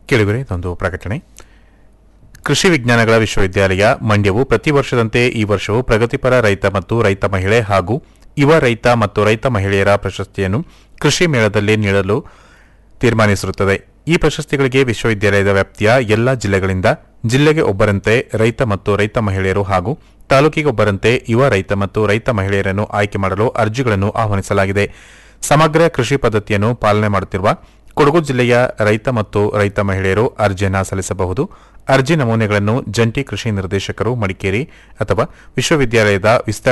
ಕೇಳಿದರೆ ಇದೊಂದು ಪ್ರಕಟಣೆ ಕೃಷಿ ವಿಜ್ಞಾನಗಳ ವಿಶ್ವವಿದ್ಯಾಲಯ ಮಂಡ್ಯವು ಪ್ರತಿ ವರ್ಷದಂತೆ ಈ ವರ್ಷವೂ ಪ್ರಗತಿಪರ ರೈತ ಮತ್ತು ರೈತ ಮಹಿಳೆ ಹಾಗೂ ಯುವ ರೈತ ಮತ್ತು ರೈತ ಮಹಿಳೆಯರ ಪ್ರಶಸ್ತಿಯನ್ನು ಕೃಷಿ ಮೇಳದಲ್ಲಿ ನೀಡಲು ತೀರ್ಮಾನಿಸಿರುತ್ತದೆ ಈ ಪ್ರಶಸ್ತಿಗಳಿಗೆ ವಿಶ್ವವಿದ್ಯಾಲಯದ ವ್ಯಾಪ್ತಿಯ ಎಲ್ಲ ಜಿಲ್ಲೆಗಳಿಂದ ಜಿಲ್ಲೆಗೆ ಒಬ್ಬರಂತೆ ರೈತ ಮತ್ತು ರೈತ ಮಹಿಳೆಯರು ಹಾಗೂ ತಾಲೂಕಿಗೆ ಒಬ್ಬರಂತೆ ಯುವ ರೈತ ಮತ್ತು ರೈತ ಮಹಿಳೆಯರನ್ನು ಆಯ್ಕೆ ಮಾಡಲು ಅರ್ಜಿಗಳನ್ನು ಆಹ್ವಾನಿಸಲಾಗಿದೆ ಸಮಗ್ರ ಕೃಷಿ ಪದ್ಧತಿಯನ್ನು ಪಾಲನೆ ಮಾಡುತ್ತಿರುವ ಕೊಡಗು ಜಿಲ್ಲೆಯ ರೈತ ಮತ್ತು ರೈತ ಮಹಿಳೆಯರು ಅರ್ಜಿಯನ್ನು ಸಲ್ಲಿಸಬಹುದು ಅರ್ಜಿ ನಮೂನೆಗಳನ್ನು ಜಂಟಿ ಕೃಷಿ ನಿರ್ದೇಶಕರು ಮಡಿಕೇರಿ ಅಥವಾ ವಿಶ್ವವಿದ್ಯಾಲಯದ ವಿಸ್ತರಣೆ